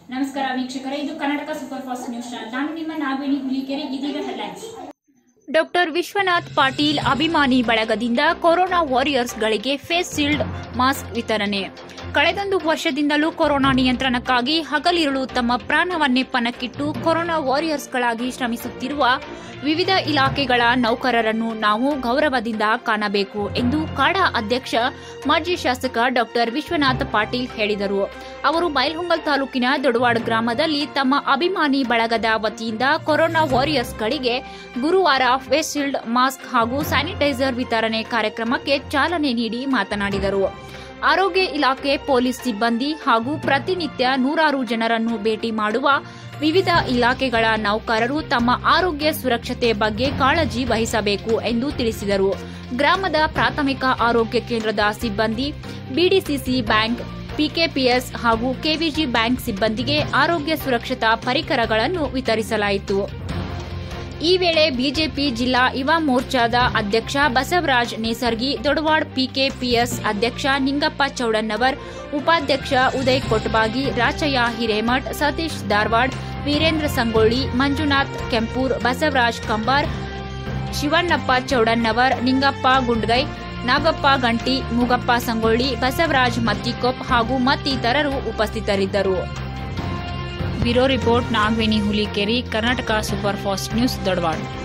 ನಮಸ್ಕಾರ ವೀಕ್ಷಕರೇ ಇದು Karnataka super fast news channel ನಾನು ನಿಮ್ಮ ನಾಗವೇಣಿ ಹುಲಿಕೆರೆ ಇದೀಗ ಹೆಡ್ಲೈನ್ಸ್ ಡಾಕ್ಟರ್ ವಿಶ್ವನಾಥ್ ಪಾಟೀಲ್ ಅಭಿಮಾನಿ ಬಳಗದಿಂದ ಕೊರೋನಾ ವಾರಿಯರ್ಸ್ಗಳಿಗೆ ಫೇಸ್ ಶೀಲ್ಡ್ ಮಾಸ್ಕ್ ವಿತರಣೆ ಕಳೆದೊಂದು ವರ್ಷದಿಂದಲೂ ಕೊರೋನಾ ನಿಯಂತ್ರಣಕ್ಕಾಗಿ ಹಗಲಿರುಳು ತಮ್ಮ ಪ್ರಾಣವನ್ನೇ ಪಣಕ್ಕಿಟ್ಟು ಕೊರೋನಾ ವಾರಿಯರ್ಸ್ಗಳಾಗಿ ಶ್ರಮಿಸುತ್ತಿರುವ ವಿವಿಧ ಇಲಾಖೆಗಳ ನೌಕರರನ್ನು ನಾವು ಗೌರವದಿಂದ ಕಾಣಬೇಕು ಎಂದು ಕಾಡಾ ಅಧ್ಯಕ್ಷ ಮಾಜಿ ಶಾಸಕ ಡಾಕ್ಟರ್ ವಿಶ್ವನಾಥ್ ಪಾಟೀಲ್ ಹೇಳಿದರು ಅವರು ಬೈಲ್ಹೊಂಗಲ್ ತಾಲೂಕಿನ ದೊಡವಾಡ್ ಗ್ರಾಮದಲ್ಲಿ ತಮ್ಮ ಅಭಿಮಾನಿ ಬಳಗದ ವತಿಯಿಂದ ಕೊರೋನಾ ವಾರಿಯರ್ಸ್ಗಳಿಗೆ ಗುರುವಾರ ಫೇಸ್ ಶೀಲ್ಡ್ ಮಾಸ್ಕ್ ಹಾಗೂ ಸ್ಯಾನಿಟೈಸರ್ ವಿತರಣೆ ಕಾರ್ಯಕ್ರಮಕ್ಕೆ ಚಾಲನೆ ನೀಡಿ ಮಾತನಾಡಿದರು ಆರೋಗ್ಯ ಇಲಾಖೆ ಪೊಲೀಸ್ ಸಿಬ್ಬಂದಿ ಹಾಗೂ ಪ್ರತಿನಿತ್ಯ ನೂರಾರು ಜನರನ್ನು ಭೇಟಿ ಮಾಡುವ ವಿವಿಧ ಇಲಾಖೆಗಳ ನೌಕರರು ತಮ್ಮ ಆರೋಗ್ಯ ಸುರಕ್ಷತೆ ಬಗ್ಗೆ ಕಾಳಜಿ ವಹಿಸಬೇಕು ಎಂದು ತಿಳಿಸಿದರು ಗ್ರಾಮದ ಪ್ರಾಥಮಿಕ ಆರೋಗ್ಯ ಕೇಂದ್ರದ ಸಿಬ್ಬಂದಿ ಬಿಡಿಸಿಸಿ ಬ್ಯಾಂಕ್ ಪಿಕೆಪಿಎಸ್ ಹಾಗೂ ಕೆವಿಜಿ ಬ್ಯಾಂಕ್ ಸಿಬ್ಬಂದಿಗೆ ಆರೋಗ್ಯ ಸುರಕ್ಷತಾ ಪರಿಕರಗಳನ್ನು ವಿತರಿಸಲಾಯಿತು ಈ ವೇಳೆ ಬಿಜೆಪಿ ಜಿಲ್ಲಾ ಯುವ ಮೋರ್ಚಾದ ಅಧ್ಯಕ್ಷ ಬಸವರಾಜ್ ನೇಸರ್ಗಿ ದೊಡವಾಡ್ ಪಿಕೆಪಿಎಸ್ ಅಧ್ಯಕ್ಷ ನಿಂಗಪ್ಪ ಚೌಡನ್ನವರ್ ಉಪಾಧ್ಯಕ್ಷ ಉದಯ್ ಕೊಟ್ಬಾಗಿ ರಾಚಯ್ಯ ಹಿರೇಮಠ್ ಸತೀಶ್ ಧಾರವಾಡ್ ವೀರೇಂದ್ರ ಸಂಗೊಳ್ಳಿ ಮಂಜುನಾಥ್ ಕೆಂಪೂರ್ ಬಸವರಾಜ್ ಕಂಬಾರ್ ಶಿವಣ್ಣಪ್ಪ ಚೌಡನ್ನವರ್ ನಿಂಗಪ್ಪ ಗುಂಡ್ಗೈ ನಾಗಪ್ಪ ಗಂಟಿ ಮೂಗಪ್ಪ ಸಂಗೊಳ್ಳಿ ಬಸವರಾಜ್ ಮತ್ತಿಕೊಪ್ ಹಾಗೂ ಮತ್ತಿತರರು ಉಪಸ್ಥಿತರಿದ್ದರು bureau report Nagaveni Hulikeri Karnataka super fast news ದೊಡವಾಡ್